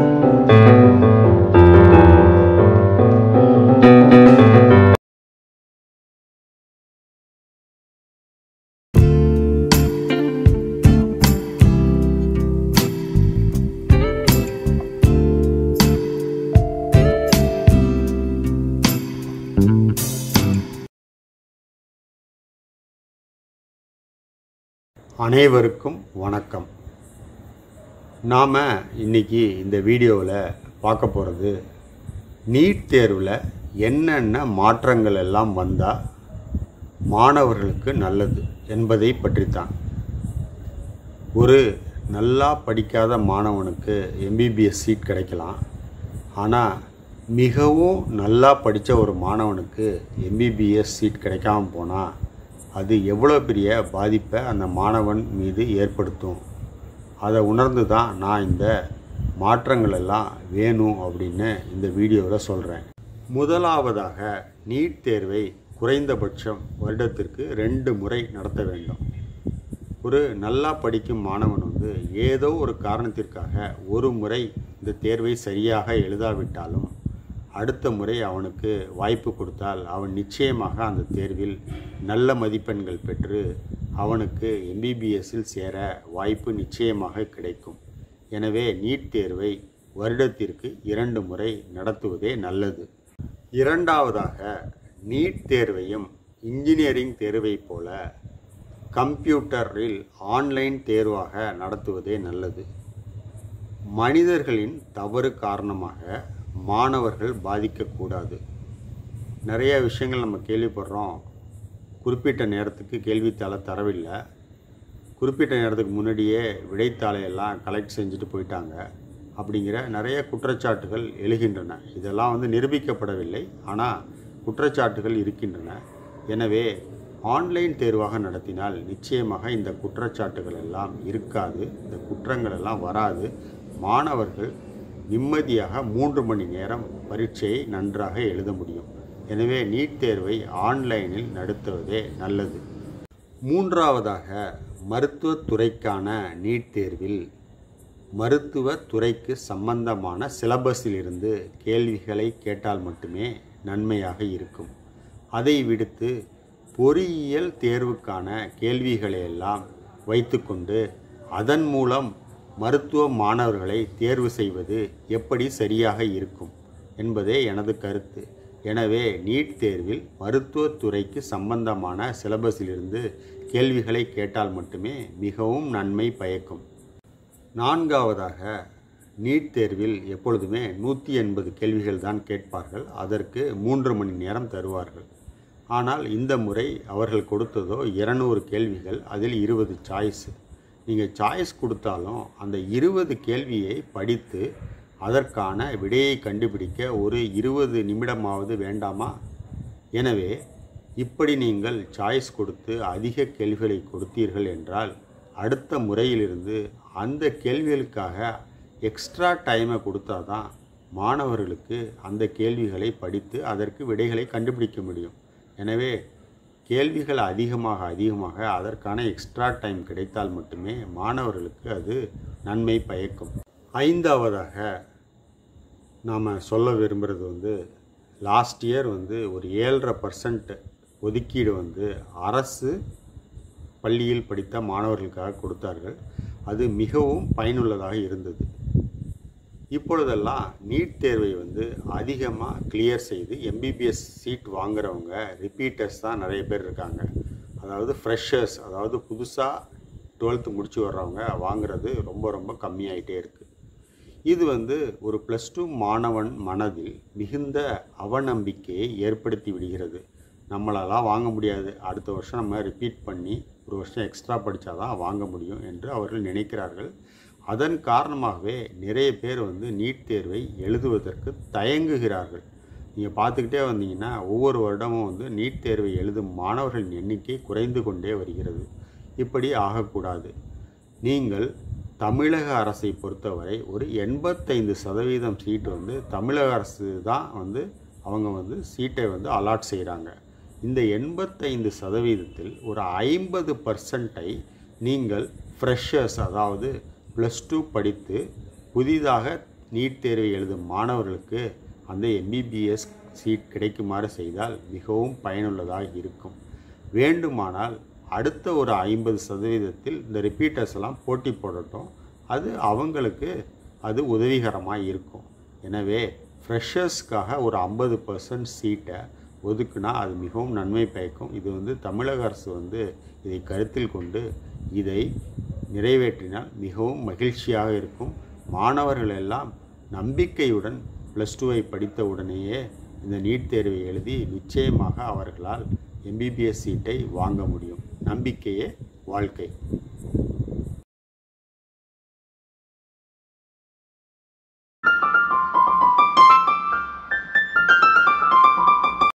அனைவருக்கும் வணக்கம் நாம் இன்னைக்கு இந்த வீடியோவில் பார்க்க போகிறது நீட் தேர்வில் என்னென்ன மாற்றங்கள் எல்லாம் வந்தால் மாணவர்களுக்கு நல்லது என்பதை பற்றித்தான் ஒரு நல்லா படிக்காத மாணவனுக்கு எம்பிபிஎஸ் சீட் கிடைக்கலாம் ஆனால் மிகவும் நல்லா படித்த ஒரு மாணவனுக்கு எம்பிபிஎஸ் சீட் கிடைக்காம போனால் அது எவ்வளோ பெரிய பாதிப்பை அந்த மாணவன் மீது ஏற்படுத்தும் அதை உணர்ந்து தான் நான் இந்த மாற்றங்கள் எல்லாம் வேணும் அப்படின்னு இந்த வீடியோவில் சொல்கிறேன் முதலாவதாக நீட் தேர்வை குறைந்தபட்சம் வருடத்திற்கு ரெண்டு முறை நடத்த வேண்டும் ஒரு நல்லா படிக்கும் மாணவன் வந்து ஏதோ ஒரு காரணத்திற்காக ஒரு முறை இந்த தேர்வை சரியாக எழுதாவிட்டாலும் அடுத்த முறை அவனுக்கு வாய்ப்பு கொடுத்தால் அவன் நிச்சயமாக அந்த தேர்வில் நல்ல மதிப்பெண்கள் பெற்று அவனுக்கு எம்பிபிஎஸ்ஸில் சேர வாய்ப்பு நிச்சயமாக கிடைக்கும் எனவே நீட் தேர்வை வருடத்திற்கு இரண்டு முறை நடத்துவதே நல்லது இரண்டாவதாக நீட் தேர்வையும் இன்ஜினியரிங் தேர்வைப் போல கம்ப்யூட்டரில் ஆன்லைன் தேர்வாக நடத்துவதே நல்லது மனிதர்களின் தவறு காரணமாக மாணவர்கள் பாதிக்கக்கூடாது நிறைய விஷயங்கள் நம்ம கேள்விப்படுறோம் குறிப்பிட்ட நேரத்துக்கு கேள்வித்தாளை தரவில்லை குறிப்பிட்ட நேரத்துக்கு முன்னாடியே விடைத்தாளை எல்லாம் கலெக்ட் செஞ்சுட்டு போயிட்டாங்க அப்படிங்கிற நிறைய குற்றச்சாட்டுகள் எழுகின்றன இதெல்லாம் வந்து நிரூபிக்கப்படவில்லை ஆனால் குற்றச்சாட்டுகள் இருக்கின்றன எனவே ஆன்லைன் தேர்வாக நடத்தினால் நிச்சயமாக இந்த குற்றச்சாட்டுகள் எல்லாம் இருக்காது இந்த குற்றங்கள் எல்லாம் வராது மாணவர்கள் நிம்மதியாக மூன்று மணி நேரம் பரீட்சையை நன்றாக எழுத முடியும் எனவே நீட் தேர்வை ஆன்லைனில் நடத்துவதே நல்லது மூன்றாவதாக மருத்துவத் துறைக்கான நீட் தேர்வில் மருத்துவ துறைக்கு சம்பந்தமான சிலபஸிலிருந்து கேள்விகளை கேட்டால் மட்டுமே நன்மையாக இருக்கும் அதை விடுத்து பொறியியல் தேர்வுக்கான கேள்விகளை எல்லாம் வைத்துக்கொண்டு அதன் மூலம் மருத்துவ மாணவர்களை தேர்வு செய்வது எப்படி சரியாக இருக்கும் என்பதே எனது கருத்து எனவே நீட் தேர்வில் மருத்துவத் துறைக்கு சம்பந்தமான சிலபஸிலிருந்து கேள்விகளை கேட்டால் மட்டுமே மிகவும் நன்மை பயக்கும் நான்காவதாக நீட் தேர்வில் எப்பொழுதுமே நூற்றி எண்பது கேள்விகள் தான் கேட்பார்கள் அதற்கு மூன்று மணி நேரம் தருவார்கள் ஆனால் இந்த முறை அவர்கள் கொடுத்ததோ இருநூறு கேள்விகள் அதில் இருபது சாய்ஸ் நீங்கள் சாய்ஸ் கொடுத்தாலும் அந்த இருபது கேள்வியை படித்து அதற்கான விடையை கண்டுபிடிக்க ஒரு இருபது நிமிடமாவது வேண்டாமா எனவே இப்படி நீங்கள் சாய்ஸ் கொடுத்து அதிக கேள்விகளை கொடுத்தீர்கள் என்றால் அடுத்த முறையிலிருந்து அந்த கேள்விகளுக்காக எக்ஸ்ட்ரா டைமை கொடுத்தா தான் மாணவர்களுக்கு அந்த கேள்விகளை படித்து அதற்கு விடைகளை கண்டுபிடிக்க முடியும் எனவே கேள்விகள் அதிகமாக அதிகமாக அதற்கான எக்ஸ்ட்ரா டைம் கிடைத்தால் மட்டுமே மாணவர்களுக்கு அது நன்மை பயக்கும் ஐந்தாவதாக நாம் சொல்ல விரும்புகிறது வந்து லாஸ்ட் இயர் வந்து ஒரு ஏழரை பர்சன்ட் ஒதுக்கீடு வந்து அரசு பள்ளியில் படித்த மாணவர்களுக்காக கொடுத்தார்கள் அது மிகவும் பயனுள்ளதாக இருந்தது இப்பொழுதெல்லாம் நீட் தேர்வை வந்து அதிகமாக கிளியர் செய்து எம்பிபிஎஸ் சீட் வாங்குறவங்க ரிப்பீட்டர்ஸ் தான் நிறைய பேர் இருக்காங்க அதாவது ஃப்ரெஷர்ஸ் அதாவது புதுசாக டுவெல்த்து முடிச்சு வர்றவங்க வாங்குறது ரொம்ப ரொம்ப கம்மியாயிட்டே இருக்குது இது வந்து ஒரு ப்ளஸ் டூ மாணவன் மனதில் மிகுந்த அவநம்பிக்கையை ஏற்படுத்தி விடுகிறது நம்மளாலாம் வாங்க முடியாது அடுத்த வருஷம் நம்ம ரிப்பீட் பண்ணி ஒரு வருஷம் எக்ஸ்ட்ரா படித்தா தான் வாங்க முடியும் என்று அவர்கள் நினைக்கிறார்கள் அதன் காரணமாகவே நிறைய பேர் வந்து நீட் தேர்வை எழுதுவதற்கு தயங்குகிறார்கள் நீங்கள் பார்த்துக்கிட்டே வந்தீங்கன்னா ஒவ்வொரு வருடமும் வந்து நீட் தேர்வை எழுதும் மாணவர்களின் எண்ணிக்கை குறைந்து கொண்டே வருகிறது இப்படி ஆகக்கூடாது நீங்கள் தமிழக அரசை பொறுத்தவரை ஒரு எண்பத்தைந்து சதவீதம் சீட்டு வந்து தமிழக அரசு தான் வந்து அவங்க வந்து சீட்டை வந்து அலாட் செய்கிறாங்க இந்த எண்பத்தைந்து சதவீதத்தில் ஒரு ஐம்பது பர்சன்ட்டை நீங்கள் ஃப்ரெஷர்ஸ் அதாவது ப்ளஸ் டூ படித்து புதிதாக நீட் தேர்வை எழுதும் மாணவர்களுக்கு அந்த எம்பிபிஎஸ் சீட் கிடைக்குமாறு செய்தால் மிகவும் பயனுள்ளதாக இருக்கும் வேண்டுமானால் அடுத்த ஒரு ஐம்பது சதவீதத்தில் இந்த ரிப்பீட்டர்ஸ் எல்லாம் போட்டி போடட்டும் அது அவங்களுக்கு அது உதவிகரமாக இருக்கும் எனவே ஃப்ரெஷர்ஸ்க்காக ஒரு ஐம்பது பர்சன்ட் சீட்டை ஒதுக்குனா அது மிகவும் நன்மை பயக்கும் இது வந்து தமிழக அரசு வந்து இதை கருத்தில் கொண்டு இதை நிறைவேற்றினால் மிகவும் மகிழ்ச்சியாக இருக்கும் மாணவர்கள் எல்லாம் நம்பிக்கையுடன் ப்ளஸ் டூவை படித்த உடனேயே இந்த நீட் தேர்வை எழுதி நிச்சயமாக அவர்களால் எம்பிபிஎஸ் சீட்டை வாங்க முடியும் நம்பிக்கையே வாழ்க்கை